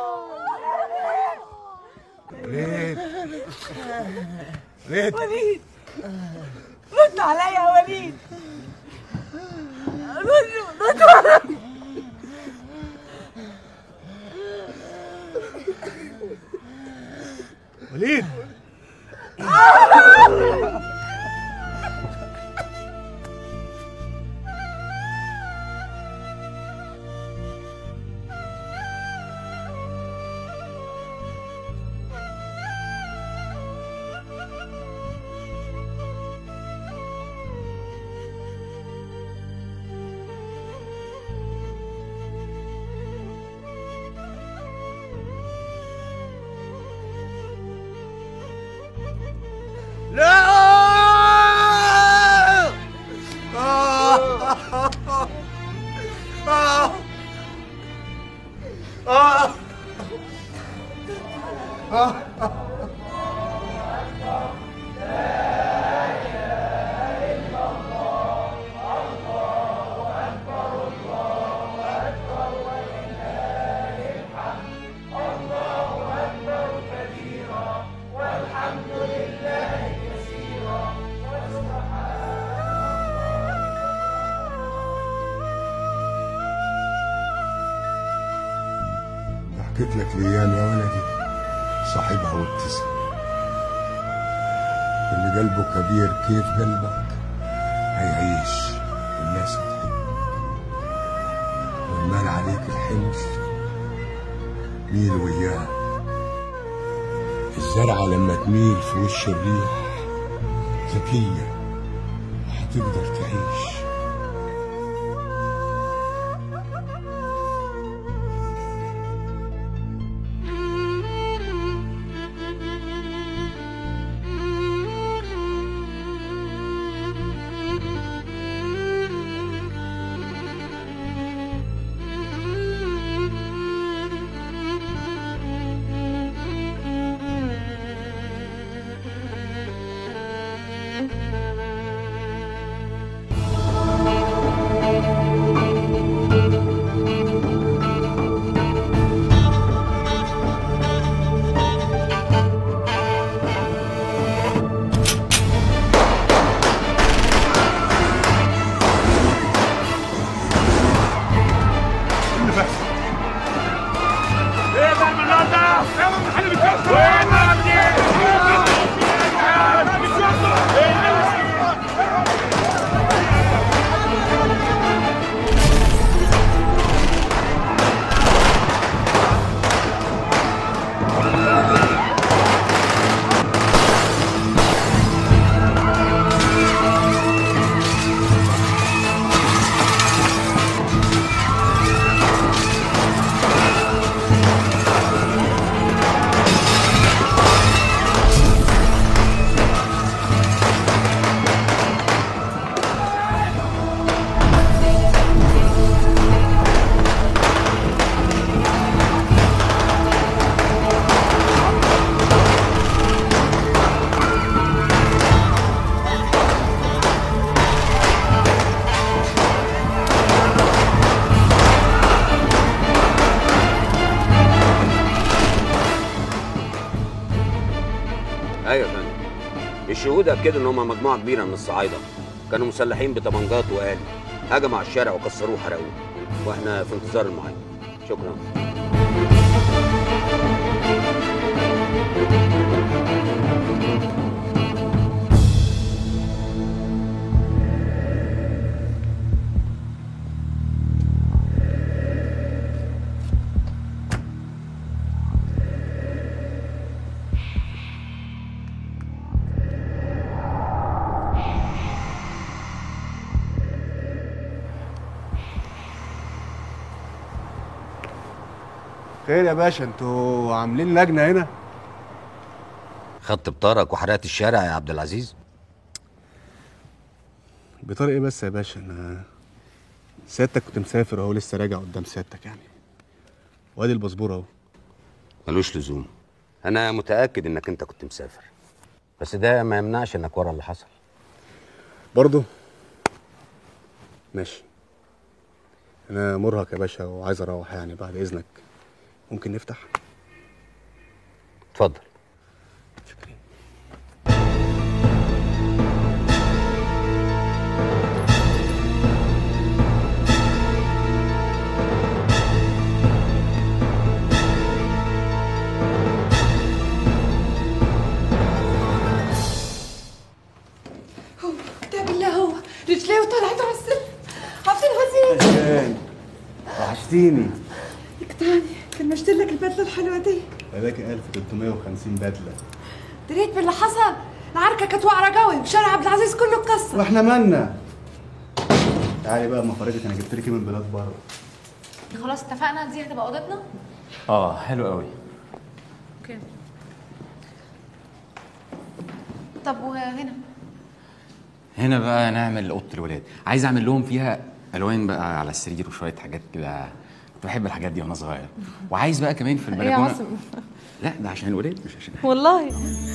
وليد وليد وليد رد عليا يا وليد رد رد عليا وليد لا آه. آه. آه. آه. حكيت لك الايام يا ولدي صاحبها وابتسم اللي قلبه كبير كيف قلبك هيعيش والناس هتحبك والمال عليك الحمل ميل وياه الزرعة لما تميل في وش الريح ذكية هتقدر تعيش ايوه يا فندم الشهود اكدوا ان هم مجموعه كبيره من الصعايده كانوا مسلحين بطبنجات وآلي هجموا على الشارع وكسروه وحرقوه واحنا في انتظار المعاينه شكرا خير يا باشا انتوا عاملين لجنه هنا خدت بطارك وحرقت الشارع يا عبد العزيز بطريقه ايه بس يا باشا انا سيادتك كنت مسافر اهو لسه راجع قدام سيادتك يعني وادي الباسبور اهو ملوش لزوم انا متاكد انك انت كنت مسافر بس ده ما يمنعش انك ورا اللي حصل برضه ماشي انا مرهق يا باشا وعايز اروح يعني بعد اذنك ممكن نفتح اتفضل شكرا هو ده بالله هو رجليه وطلعت على السلم عبد العزيز كان وحشتيني تاني كان مشتري لك البدله الحلوه دي بلاقي 1350 بدله دريت باللي حصل العركه كانت واقعه قوي وشارع عبد العزيز كله اتكسر واحنا مالنا تعالي بقى اما افرجك انا جبت لك ايه من بلاد بره خلاص اتفقنا دي هتبقى اوضتنا اه حلو قوي اوكي طب وهنا هنا بقى نعمل اوضه الولاد عايز اعمل لهم فيها الوان بقى على السرير وشويه حاجات كده كنت بحب الحاجات دي وانا صغير وعايز بقى كمان في ايه يا البلكونه عاصم لا ده عشان الولاد مش عشان والله